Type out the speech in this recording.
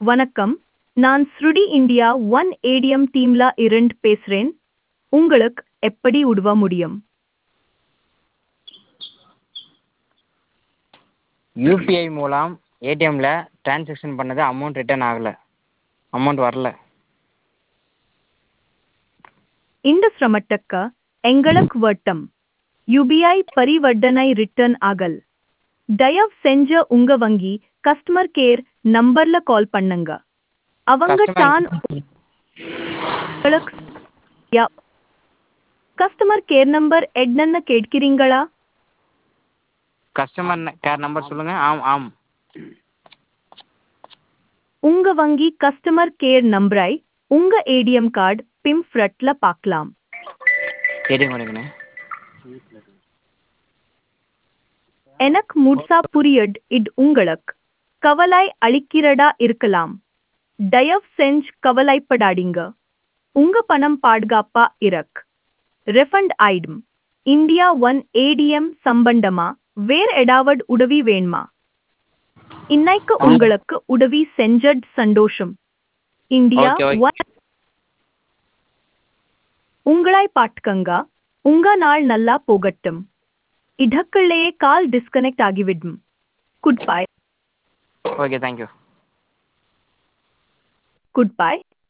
வணக்கம் நான் ஸ்ருடி இந்தியா ஒன் ஏடிஎம் டீம்ல இருந்து பேசுறேன் உங்களுக்கு எப்படி உதவ முடியும் யூபிஐ மூலம் ஏடிஎம்மில் ட்ரான்சாக்ஷன் பண்ணது அமௌண்ட் ரிட்டர்ன் ஆகலை அமௌண்ட் வரல இந்த சிரமத்துக்கு எங்களுக்கு வட்டம் யுபிஐ பரிவர்த்தனை ரிட்டர்ன் ஆகல் தயவு செஞ்ச உங்க வங்கி கஸ்டமர் கேர் நம்பர்ல கால் பண்ணுங்க அவங்க தான் உங்களுக்கு யா கஸ்டமர் கேர் நம்பர் என்னன்னு கேட்கிறீங்களா கஸ்டமர் கேர் நம்பர் சொல்லுங்கள் ஆம் ஆம் உங்க வங்கி கஸ்டமர் கேர் நம்பரை உங்க ஏடிஎம் கார்டு பிம் ஃப்ரட்ல பார்க்கலாம் ஏடிஎம் எடுங்கண்ணே எனக்கு முழுசா புரியட் இது உங்களுக்கு கவலை அளிக்கிறதா இருக்கலாம் தயவு செஞ்சு கவலைப்படாதீங்க உங்க பணம் பாதுகாப்பா இருக்கு ரெஃபண்ட் ஆயிடும் இந்தியா ஒன் ஏடிஎம் சம்பந்தமா வேற ஏதாவது உதவி வேணுமா இன்னைக்கு உங்களுக்கு உதவி செஞ்சட் சந்தோஷம் இந்தியா Okay, okay. ஒன் உங்களை பாட்டுக்கங்க உங்க நாள் நல்லா போகட்டும் இதற்குள்ளேயே கால் டிஸ்கனெக்ட் ஆகிவிடும் goodbye okay thank you good bye